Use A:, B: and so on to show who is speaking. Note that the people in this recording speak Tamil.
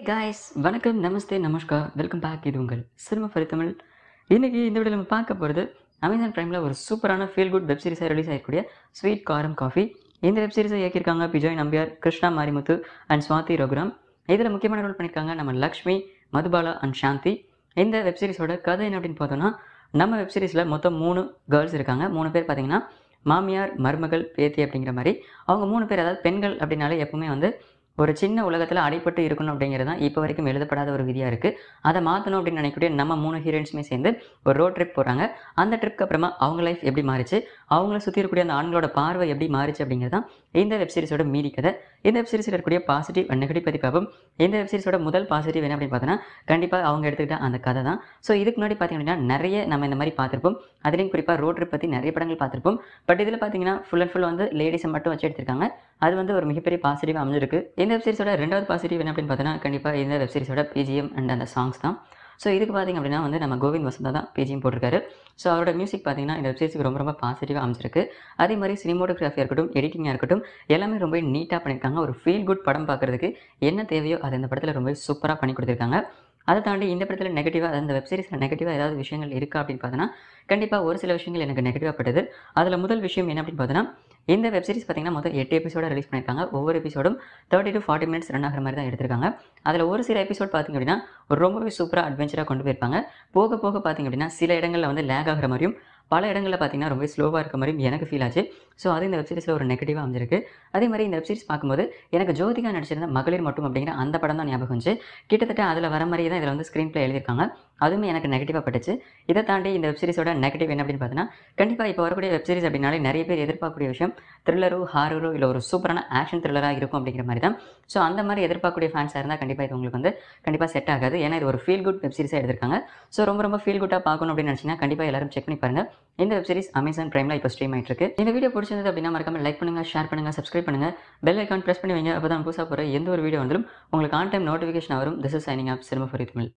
A: காய்ஸ் வணக்கம் நமஸ்தே நமஸ்கார் வெல்கம் பேக் இது உங்கள் சினிமா ஃபரி தமிழ் இன்னைக்கு இந்த வீடியோ நம்ம பார்க்க போகிறது அமேசான் ப்ரைமில் ஒரு சூப்பரான ஃபீல் குட் வெப் சீரிஸாக ரிலீஸ் ஆகக்கூடிய ஸ்வீட் காரம் காஃபி இந்த வெப் சீரிஸை இயக்கியிருக்காங்க பிஜய் நம்பியார் கிருஷ்ணா மாரிமுத்து அண்ட் ஸ்வாதி ரகுராம் இதில் முக்கியமான ரோல் பண்ணியிருக்காங்க நம்ம லக்ஷ்மி மதுபாலா அண்ட் சாந்தி இந்த வெப் சீரிஸோட கதை என்ன அப்படின்னு பார்த்தோன்னா நம்ம வெப் சீரிஸில் மொத்தம் மூணு கேர்ள்ஸ் இருக்காங்க மூணு பேர் பார்த்தீங்கன்னா மாமியார் மருமகள் பேத்தி அப்படிங்கிற மாதிரி அவங்க மூணு பேர் அதாவது பெண்கள் அப்படின்னாலே எப்பவுமே வந்து ஒரு சின்ன உலகத்தில் அடைப்பட்டு இருக்கணும் அப்படிங்கிறது தான் இப்போ வரைக்கும் எழுதப்படாத ஒரு விதியாக இருக்குது அதை மாற்றணும் அப்படின்னு நினைக்கக்கூடிய நம்ம மூணு ஹீரோயின்ஸுமே சேர்ந்து ஒரு ரோட் ட்ரிப் போகிறாங்க அந்த ட்ரிப்க்கு அப்புறமா அவங்க லைஃப் எப்படி மாறிச்சு அவங்கள சுற்றி இருக்கக்கூடிய அந்த ஆண்களோட பார்வை எப்படி மாறிச்சு அப்படிங்கிறது தான் இந்த வெப் சீரிஸோட மீதி கதை இந்த வெப் சீரிஸில் இருக்கக்கூடிய பாசிட்டிவ் அண்ட் நெகட்டிவ் பற்றி பார்ப்போம் இந்த வெப் சீரிஸோட முதல் பாசிட்டிவ் என்ன அப்படின்னு பார்த்தோன்னா கண்டிப்பாக அவங்க எடுத்துக்கிட்ட அந்த கதை தான் ஸோ இதுக்கு முன்னாடி பார்த்தீங்க அப்படின்னா நிறைய நம்ம இந்த மாதிரி பார்த்துருப்போம் அதுலேயும் குறிப்பாக ரோட் ட்ரிப் பற்றி நிறைய படங்கள் பார்த்துருப்போம் பட் இதில் பார்த்தீங்கன்னா ஃபுல் அண்ட் ஃபுல் வந்து லேடிஸை மட்டும் வச்சு எடுத்திருக்காங்க அது வந்து ஒரு மிகப்பெரிய பாசிட்டிவ் அமைஞ்சிருக்கு இந்த வெப் சீரிஸோட ரெண்டாவது பாசிட்டிவ் என்ன அப்படின்னு பார்த்தோன்னா கண்டிப்பாக இந்த வெப் சீரிஸோட பிஜிஎம் அண்ட் அந்த சாங்ஸ் தான் ஸோ இதுக்கு பார்த்தீங்க அப்படின்னா வந்து நம்ம கோவிந்த் வசந்தா தான் பிஜிஎம் போட்டிருக்காரு ஸோ அவரோட மியூசிக் பார்த்தீங்கன்னா இந்த வெப்சீரிஸுக்கு ரொம்ப ரொம்ப பாசிட்டிவாக அமைஞ்சிருக்கு அதே மாதிரி சினிமோட்டோகிராஃபியாக இருக்கட்டும் எடிட்டிங்காக இருக்கட்டும் எல்லாமே ரொம்ப நீட்டாக பண்ணியிருக்காங்க ஒரு ஃபீல் குட் படம் பார்க்குறதுக்கு என்ன தேவையோ அது இந்த படத்தில் ரொம்ப சூப்பராக பண்ணி கொடுத்துருக்காங்க அதை தாண்டி இந்த படத்தில் நெகட்டிவாக அந்த வெப் சீரிஸில் நெகட்டிவாக ஏதாவது விஷயங்கள் இருக்கா அப்படின்னு பார்த்தோன்னா கண்டிப்பாக ஒரு சில விஷயங்கள் எனக்கு நெகட்டிவாக பட்டது அதில் முதல் விஷயம் என்ன அப்படின்னு பார்த்தோன்னா இந்த வெப் சீரிஸ் பார்த்தீங்கன்னா மொத்தம் எட்டு எபிசோட ரிலீஸ் பண்ணியிருக்காங்க ஒவ்வொரு எபிசோடும் thirty to forty minutes run ஆகிற மாதிரி தான் எடுத்திருக்காங்க அதில் ஒரு சில எபிசோட் பார்த்திங்க அப்படின்னா ஒரு ரொம்பவே சூப்பராக அட்வென்ச்சராக கொண்டு போயிருப்பாங்க போக போக பார்த்திங்க அப்படின்னா சில இடங்களில் வந்து லேக் ஆகிற மாதிரியும் பல இடங்களில் பார்த்தீங்கன்னா ரொம்ப ஸ்லோவாக இருக்க மாதிரியும் எனக்கு ஃபீல் ஆச்சு ஸோ அது இந்த வெப்சீரிஸில் ஒரு நெகட்டிவாக அமைஞ்சிருக்கு அதே மாதிரி இந்த வெப்சீரிஸ் பார்க்கும்போது எனக்கு ஜோதிகா நடிச்சிருந்த மகளிர் மட்டும் அப்படிங்கிற அந்த படம் தான் ஞாபகம் வந்துச்சு கிட்டத்தட்ட அதில் வர மாதிரியே தான் இதில் வந்து ஸ்க்ரீன் ப்ளே எழுதியிருக்காங்க அதுவுமே எனக்கு நெகட்டிவாக பட்டுச்சு இதை தாண்டி இந்த வெப்சீரிஸோட நெகட்டிவ் என்ன அப்படின்னு பார்த்தீங்கன்னா கண்டிப்பாக இப்போ வரக்கூடிய வெப்சீரிஸ் அப்படின்னாலே நிறைய பேர் எதிர்பார்க்கக்கூடிய விஷயம் த்ரில்லரோ ஹாரரோ இல்லை ஒரு சூப்பரான ஆக்ஷன் த்ரில்லராக இருக்கும் அப்படிங்கிற மாதிரி தான் ஸோ அந்த மாதிரி எதிர்பார்க்கக்கூடிய ஃபேன்ஸாக இருந்தால் கண்டிப்பாக இது உங்களுக்கு வந்து கண்டிப்பாக செட் ஆகாது ஏன்னா இது ஒரு ஃபீல் குட் வெப்சீரிஸாக எடுத்திருக்காங்க ஸோ ரொம்ப ரொம்ப ஃபீல் குட்டாக பார்க்கணும் அப்படின்னு நினச்சிங்கன்னா கண்டிப்பாக எல்லாரும் செக் பண்ணி பாருங்கள் இந்த வெப்சீரிஸ் அமேசான் பிரைமில் இப்போ ஸ்ட்ரீம் ஆகிட்டு இருக்கு இந்த வீடியோ பிடிச்சிருந்தது அப்படின்னா மறக்காம லைக் பண்ணுங்கள் ஷேர் பண்ணுங்கள் சப்ஸ்கிரைப் பண்ணுங்கள் பெல் ஐக்கான் ப்ரெஸ் பண்ணி வைங்க அப்போ தான் புதுசாக போகிற எந்த ஒரு வீடியோ வந்தாலும் உங்களுக்கு ஆன் டைம் நோட்டிஃபிகேஷன் வரும் this is shining up cinema for Tamil